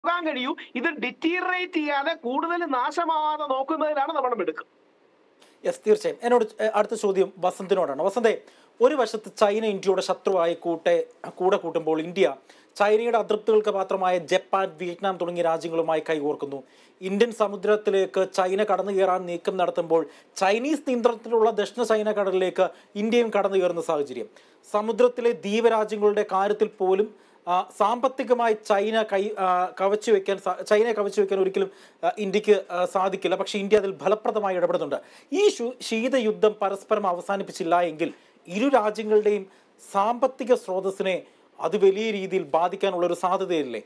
പോകാൻ കഴിയൂ ഇത് ഡിറ്റീറേറ്റ് ചെയ്യാതെ കൂടുതൽ നാശമാവാതെ നോക്കുന്നതിലാണ് നമ്മുടെ മിടുക്ക് യെസ് തീർച്ചയായും എന്നോട് ഏഹ്, അടുത്ത ചോദ്യം വസന്തിനോടാണ് വസന്തേ ഒരു വശത്ത് ചൈന ഇന്ത്യയുടെ ശത്രുവായി കൂട്ടെ കൂടെ കൂട്ടുമ്പോൾ ഇന്ത്യ ചൈനയുടെ അതൃപ്തികൾക്ക് പാത്രമായ ജപ്പാൻ വിയറ്റ്നാം തുടങ്ങിയ രാജ്യങ്ങളുമായി കൈകോർക്കുന്നു ഇന്ത്യൻ സമുദ്രത്തിലേക്ക് ചൈന കടന്നു കയറാൻ നീക്കം നടത്തുമ്പോൾ ചൈനീസ് നിയന്ത്രണത്തിലുള്ള ദക്ഷിണ ചൈന കടലിലേക്ക് ഇന്ത്യയും കടന്നു കയറുന്ന സാഹചര്യം സമുദ്രത്തിലെ ദ്വീപരാജ്യങ്ങളുടെ കാര്യത്തിൽ പോലും ആ, സാമ്പത്തികമായി ചൈന കൈ ആ, കവച്ചു വെക്കാൻ സാ- ചൈനയെ കവച്ചു വെക്കാൻ ഒരിക്കലും ആ, ഇന്ത്യക്ക് ആ, സാധിക്കില്ല പക്ഷേ ഇന്ത്യ അതിൽ ഫലപ്രദമായി ഇടപെടുന്നുണ്ട് ഈ ശു- ശീതയുദ്ധം പരസ്പരം അവസാനിപ്പിച്ചില്ല എങ്കിൽ ഇരു രാജ്യങ്ങളുടെയും സാമ്പത്തിക സ്രോതസ്സിനെ അത് വലിയ രീതിയിൽ ബാധിക്കാനുള്ള ഒരു സാധ്യതയില്ലേ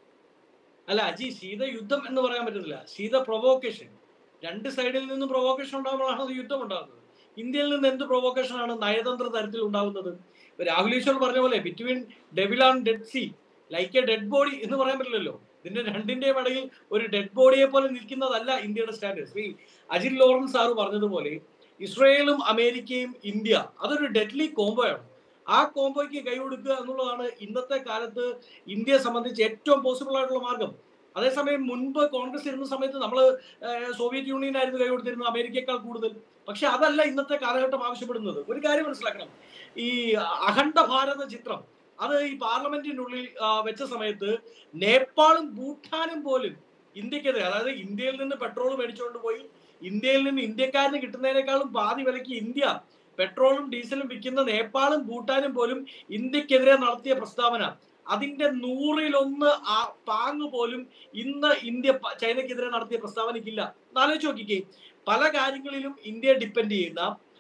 അല്ല അജി ശീത യുദ്ധം എന്ന് പറയാൻ പറ്റുന്നില്ല ശീത പ്രൊവോക്കേഷൻ രണ്ട് സൈഡിൽ നിന്നും പ്രൊവോക്കേഷൻ ഉണ്ടാകുമ്പോഴാണ് അത് യുദ്ധം ഉണ്ടാകുന്നത് ഇന്ത്യയിൽ നിന്ന് എന്ത് പ്രൊവോക്കേഷൻ ആണ് നയതന്ത്ര തരത്തിൽ ഉണ്ടാകുന്നത് ഇപ്പൊ രാഹുൽ ഈശ്വർ പറഞ്ഞ പോലെ between devil and dead sea like a dead body എന്ന് പറയാൻ പറ്റില്ലല്ലോ ഇതിന്റെ രണ്ടിന്റെയും ഇടയിൽ ഒരു ഡെഡ് ബോഡിയെ പോലെ നിൽക്കുന്നതല്ല ഇന്ത്യയുടെ സ്റ്റാൻഡ് ശ്രീ അജിൽ ലോറൻസ് സാറ് പറഞ്ഞതുപോലെ ഇസ്രയേലും അമേരിക്കയും ഇന്ത്യ അതൊരു ഡെഡ്ലി കോംബോയാണ് ആ കോംബോയ്ക്ക് കൈ കൊടുക്കുക എന്നുള്ളതാണ് ഇന്നത്തെ കാലത്ത് ഇന്ത്യയെ സംബന്ധിച്ച് ഏറ്റവും പോസിബിൾ ആയിട്ടുള്ള മാർഗം അതേസമയം മുൻപ് കോൺഗ്രസ് ഇരുന്ന സമയത്ത് നമ്മൾ സോവിയറ്റ് യൂണിയൻ ആയിരുന്നു കൈ കൊടുത്തിരുന്നത് അമേരിക്കയേക്കാൾ കൂടുതൽ പക്ഷെ അതല്ല ഇന്നത്തെ കാലഘട്ടം ആവശ്യപ്പെടുന്നത് ഒരു കാര്യം മനസ്സിലാക്കണം ഈ അഖണ്ഡ ഭാരത ചിത്രം അത് ഈ പാർലമെന്റിനുള്ളിൽ ആ, വെച്ച സമയത്ത് നേപ്പാളും ഭൂട്ടാനും പോലും ഇന്ത്യക്കെതിരെ അതായത് ഇന്ത്യയിൽ നിന്ന് പെട്രോൾ മേടിച്ചുകൊണ്ട് പോയി ഇന്ത്യയിൽ നിന്ന് ഇന്ത്യക്കാരന് കിട്ടുന്നതിനേക്കാളും പാതി വിലയ്ക്ക് ഇന്ത്യ പെട്രോളും ഡീസലും വിൽക്കുന്ന നേപ്പാളും ഭൂട്ടാനും പോലും ഇന്ത്യക്കെതിരെ നടത്തിയ പ്രസ്താവന അതിന്റെ നൂറിലൊന്ന് ആ പാങ്ങ് പോലും ഇന്ന് ഇന്ത്യ പ- ചൈനയ്ക്കെതിരെ നടത്തിയ പ്രസ്താവനയ്ക്കില്ല ആലോചിച്ച് നോക്കിക്കേ പല കാര്യങ്ങളിലും ഇന്ത്യ ഡിപ്പെൻഡ് ചെയ്യുന്ന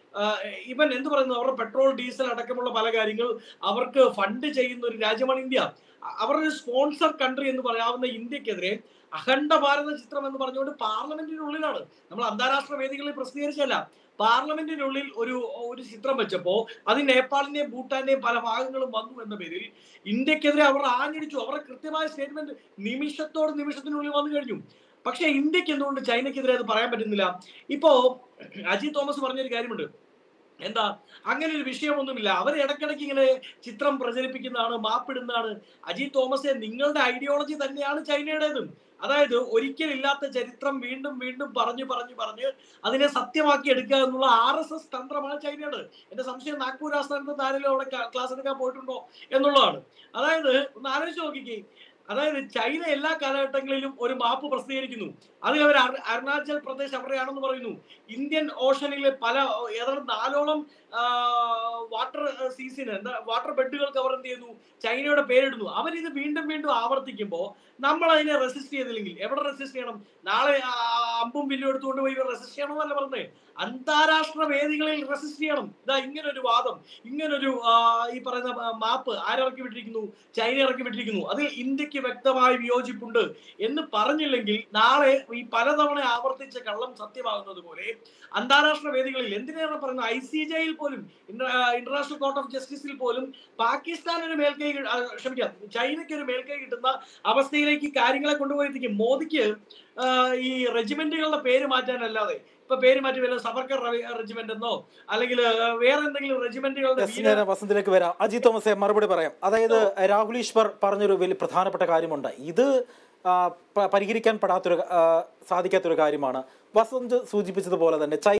ഇവൻ എന്ത് പറയുന്നു അവരുടെ പെട്രോൾ ഡീസൽ അടക്കമുള്ള പല കാര്യങ്ങൾ അവർക്ക് ഫണ്ട് ചെയ്യുന്ന ഒരു രാജ്യമാണ് ഇന്ത്യ അ- അവരുടെ സ്പോൺസർ കൺട്രി എന്ന് പറയാവുന്ന ഇന്ത്യക്കെതിരെ അഖണ്ഡ ഭാരത ചിത്രം എന്ന് പറഞ്ഞുകൊണ്ട് പാർലമെന്റിനുള്ളിലാണ് നമ്മൾ അന്താരാഷ്ട്ര വേദികളിൽ പ്രസിദ്ധീകരിച്ചല്ല പാർലമെന്റിനുള്ളിൽ ഒരു ഒരു ചിത്രം വെച്ചപ്പോ അത് നേപ്പാളിന്റെയും ഭൂട്ടാന്റെയും പല ഭാഗങ്ങളും വന്നു എന്ന പേരിൽ ഇന്ത്യക്കെതിരെ അവർ ആഞ്ഞടിച്ചു അവരുടെ കൃത്യമായ സ്റ്റേറ്റ്മെന്റ് നിമിഷത്തോട് നിമിഷത്തിനുള്ളിൽ വന്നു കഴിഞ്ഞു പക്ഷേ ഇന്ത്യക്ക് എന്തുകൊണ്ട് ചൈനയ്ക്കെതിരെ അത് പറയാൻ പറ്റുന്നില്ല ഇപ്പോ അജിത് തോമസ് പറഞ്ഞൊരു കാര്യമുണ്ട് എന്താ അങ്ങനെ ഒരു വിഷയമൊന്നുമില്ല അവർ ഇടയ്ക്കിടയ്ക്ക് ഇങ്ങനെ ചിത്രം പ്രചരിപ്പിക്കുന്നതാണ് മാപ്പിടുന്നതാണ് അജിത് തോമസെ നിങ്ങളുടെ ഐഡിയോളജി തന്നെയാണ് ചൈനയുടേതും അതായത് ഒരിക്കലില്ലാത്ത ചരിത്രം വീണ്ടും വീണ്ടും പറഞ്ഞു പറഞ്ഞു പറഞ്ഞ് അതിനെ സത്യമാക്കി എടുക്കുക എന്നുള്ള ആർ എസ് എസ് തന്ത്രമാണ് ചൈനയുടെ എന്റെ സംശയം നാഗ്പൂർ ആസ്ഥാനത്ത് ആരെങ്കിലും അവിടെ ക്ലാസ് എടുക്കാൻ പോയിട്ടുണ്ടോ എന്നുള്ളതാണ് അതായത് ഒന്ന് ആലോചിച്ച് നോക്കിക്കേ അതായത് ചൈന എല്ലാ കാലഘട്ടങ്ങളിലും ഒരു മാപ്പ് പ്രസിദ്ധീകരിക്കുന്നു അതിൽ അവർ അരു- അരുണാചൽ പ്രദേശ് അവരുടെയാണെന്ന് പറയുന്നു ഇന്ത്യൻ ഓഷനിലെ പല ഏതാണ്ട് നാലോളം വാട്ടർ സീസിന് എന്താ വാട്ടർ ബെഡുകൾക്ക് അവർ എന്ത് ചെയ്യുന്നു ചൈനയുടെ പേരിടുന്നു അവരിത് വീണ്ടും വീണ്ടും ആവർത്തിക്കുമ്പോൾ നമ്മൾ അതിനെ റെസിസ്റ്റ് ചെയ്തില്ലെങ്കിൽ എവിടെ റെസിസ്റ്റ് ചെയ്യണം നാളെ ആ, അമ്പും വില്ലും എടുത്തുകൊണ്ട് പോയി റെസിസ്റ്റ് ചെയ്യണമെന്നല്ല പറഞ്ഞത് അന്താരാഷ്ട്ര വേദികളിൽ റെസിസ്റ്റ് ചെയ്യണം ഇതാ ഇങ്ങനൊരു വാദം ഇങ്ങനൊരു ആ, ഈ പറയുന്ന ആ, മാപ്പ് ആരിറക്കി വിട്ടിരിക്കുന്നു ചൈന ഇറക്കി വിട്ടിരിക്കുന്നു അതിൽ ഇന്ത്യക്ക് വ്യക്തമായ വിയോജിപ്പുണ്ട് എന്ന് പറഞ്ഞില്ലെങ്കിൽ നാളെ ഈ പലതവണ ആവർത്തിച്ച കള്ളം സത്യമാകുന്നത് പോലെ അന്താരാഷ്ട്ര വേദികളിൽ എന്തിനേറെ പറയുന്നത് ഐ സി ജെയിൽ പോലും ഇന്റർനാഷണൽ കോർട്ട് ഓഫ് ജസ്റ്റിസിൽ പോലും പാകിസ്ഥാൻ ഒരു മേൽക്കൈ കി- ആ, ക്ഷമിക്കാം ചൈനയ്ക്ക് ഒരു മേൽക്കൈ കിട്ടുന്ന അവസ്ഥയിലേക്ക് കാര്യങ്ങളെ കൊണ്ടുപോയി എത്തിക്കും മോദിക്ക് ആ, ഈ റെജിമെന്റുകളുടെ പേര് മാറ്റാനല്ലാതെ ഇപ്പൊ പേര് മാറ്റി വല്ല സവർക്കർ റെജിമെന്റ് എന്നോ അല്ലെങ്കിൽ വേറെ എന്തെങ്കിലും റെജിമെന്റുകളുടെ യെസ് ഞാൻ വസന്തിലേക്ക് വരാം അജിത് തോമസെ മറുപടി പറയാം അതായത് രാഹുൽ ഈശ്വർ പറഞ്ഞൊരു വലിയ പ്രധാനപ്പെട്ട കാര്യമുണ്ട് ഇത് ആ, പ- പരിഹരിക്കാൻ പെടാത്തൊരു ആ, സാധിക്കാത്തൊരു കാര്യമാണ് വസന്ത് സൂചിപ്പിച്ചതുപോലെ തന്നെ ചൈന